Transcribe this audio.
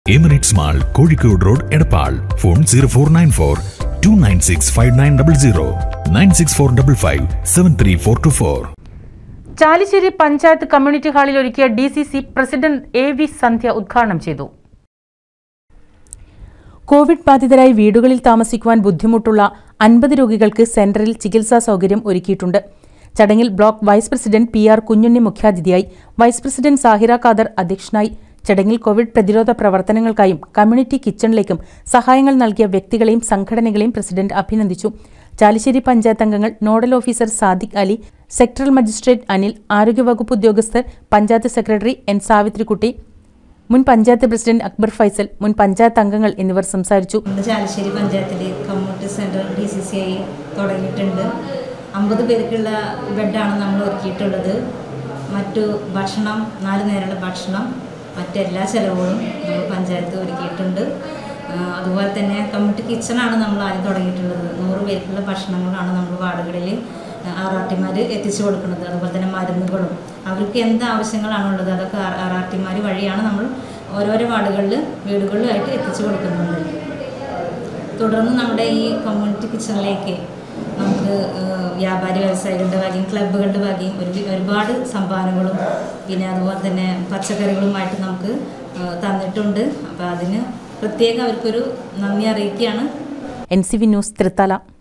Emirates mall Kozhikode road Edappal phone zero four nine four two nine six five nine double zero nine six four double five seven three four two four Chalissery panchayat community ഹാളിൽ ഒരുക്കിയ D C C president A V Sandhya ഉദ്ഘാടനം ചെയ്തു Covid ബാധിതരായി വീടുകളിൽ താമസിക്കുവാൻ ബുദ്ധിമുട്ടുള്ള അൻപത് രോഗികൾക്ക് സെന്ററിൽ ചികിത്സാ സൗകര്യം ഒരുക്കിയിട്ടുണ്ട് ചടങ്ങിൽ block vice president P R Kunjunni മുഖ്യാതിഥിയായി വൈസ് പ്രസിഡന്റ് സാഹിറ ഖാദർ അധ്യക്ഷനായി ചടങ്ങിൽ കോവിഡ് പ്രതിരോധ പ്രവർത്തനങ്ങൾക്കായും കമ്മ്യൂണിറ്റി കിച്ചണിലേക്കും സഹായങ്ങൾ നൽകിയ വ്യക്തികളെയും സംഘടനകളെയും പ്രസിഡന്റ് അഭിനന്ദിച്ചു ചാലിശ്ശേരി പഞ്ചായത്ത് അംഗങ്ങൾ nodal officer Sadiq Ali sectoral magistrate Anil ആരോഗ്യവകുപ്പ് ഉദ്യോഗസ്ഥർ പഞ്ചായത്ത് സെക്രട്ടറി എൻ സാവിത്രിക്കുട്ടി മുൻ പഞ്ചായത്ത് പ്രസിഡന്റ് അക്ബർ ഫൈസൽ മുൻ പഞ്ചായത്ത് അംഗങ്ങൾ എന്നിവർ സംസാരിച്ചു നമ്മുടെ ചാലശ്ശേരി പഞ്ചായത്തിൽ community centre D C C ആയി തുടങ്ങിയിട്ടുണ്ട് അമ്പത് പേർക്കുള്ള ബെഡാണ് നമ്മൾ ഒരുക്കിയിട്ടുള്ളത് മറ്റു ഭക്ഷണം നാല് നേരമുള്ള ഭക്ഷണം മറ്റെല്ലാ ചെലവുകളും നമ്മൾ പഞ്ചായത്ത് ഒരുക്കിയിട്ടുണ്ട് ആ, അതുപോലെ തന്നെ കമ്മ്യൂണിറ്റി കിച്ചണാണ് നമ്മൾ ആദ്യം തുടങ്ങിയിട്ടുള്ളത് നൂറ് പേർക്കുള്ള ഭക്ഷണങ്ങളാണ് നമ്മൾ വാർഡുകളിൽ ആർ ആർ ടിമാർ എത്തിച്ചു കൊടുക്കുന്നത് അതുപോലെ തന്നെ മരുന്നുകളും അവർക്ക് എന്ത് ആവശ്യങ്ങളാണുള്ളത് അതൊക്കെ ആർ ആർ ടിമാർ വഴിയാണ് നമ്മൾ ഓരോരോ വാർഡുകളിൽ വീടുകളിലായിട്ട് എത്തിച്ചു കൊടുക്കുന്നുണ്ട് തുടർന്ന് നമ്മുടെ ഈ കമ്മ്യൂണിറ്റി കിച്ചണിലേക്ക് നമുക്ക് ഏഹ്, വ്യാപാരി വ്യവസായികളുടെ വകയും ക്ലബ്ബുകളുടെ വകയും ഒരു ഒരുപാട് സംഭാവനകളും പിന്നെ അതുപോലെ തന്നെ പച്ചക്കറികളുമായിട്ട് നമുക്ക് ഏഹ്, തന്നിട്ടുണ്ട് അപ്പോൾ അതിന് പ്രത്യേകം അവർക്കൊരു നന്ദി അറിയിക്കുകയാണ് N C V news Thrithala